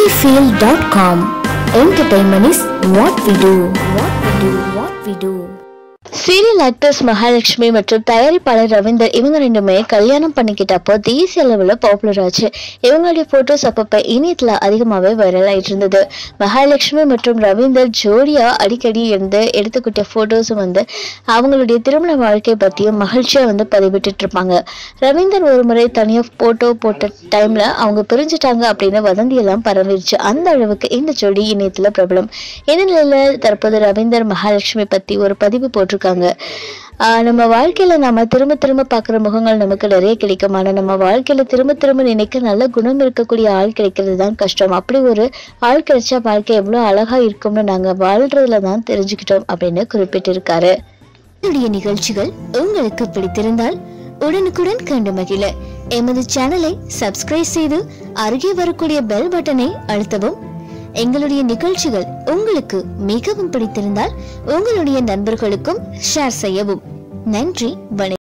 Sunnyfield.com. Entertainment is what we do. What we do. What we do. Serial actress Mahalakshmi மற்றும் தயாரிப்பாளர் ரவீந்தர் இவங்க ரெண்டுமே கல்யாணம் பண்ணிக்கிட்டப்போ தேசிய அளவில் பாப்புலர் ஆச்சு இவங்களுடைய போட்டோஸ் அப்பப்ப இணையத்துல அதிகமாகவே வைரல் ஆயிட்டு இருந்தது மகாலட்சுமி மற்றும் ரவீந்தர் ஜோடியா அடிக்கடி இருந்து எடுத்துக்கிட்ட போட்டோஸும் வந்து அவங்களுடைய திருமண வாழ்க்கை பத்தியும் மகிழ்ச்சியா வந்து பதிவிட்டுட்டு இருப்பாங்க ரவீந்தர் ஒரு முறை தனியா போட்டோ போட்ட டைம்ல அவங்க பிரிஞ்சுட்டாங்க அப்படின்னு வதந்தி எல்லாம் பரவிருச்சு அந்த அளவுக்கு இந்த ஜோடி இணையத்துல பிரபலம் இந்த நிலையில தற்போது ரவீந்தர் மகாலட்சுமி பத்தி ஒரு பதிவு போட்டிருக்காங்க ஆஹ் நம்ம வாழ்க்கையில நம்ம திரும்ப திரும்ப பார்க்குற முகங்கள் நமக்கு நிறைய கிடைக்கும் ஆனா நம்ம வாழ்க்கையில திரும்ப திரும்ப நினைக்க நல்ல குணம் இருக்கக்கூடிய ஆள் கிடைக்கிறது தான் கஷ்டம் அப்படி ஒரு ஆள் கிடைச்சா வாழ்க்கை எவ்வளவு அழகா இருக்கும்னு நாங்க வாழ்றதுல தான் தெரிஞ்சுக்கிட்டோம் அப்படின்னு குறிப்பிட்டிருக்காரு என்னுடைய நிகழ்ச்சிகள் உங்களுக்கு பிடித்திருந்தால் உடனுக்குடன் கண்டு மகிழ எமது சேனலை சப்ஸ்கிரைப் செய்து அருகே வரக்கூடிய பெல் பட்டனை அழுத்தவும் எங்களுடைய நிகழ்ச்சிகள் உங்களுக்கு மிகவும் பிடித்திருந்தால் உங்களுடைய நண்பர்களுக்கும் ஷேர் செய்யவும் நன்றி வணக்கம்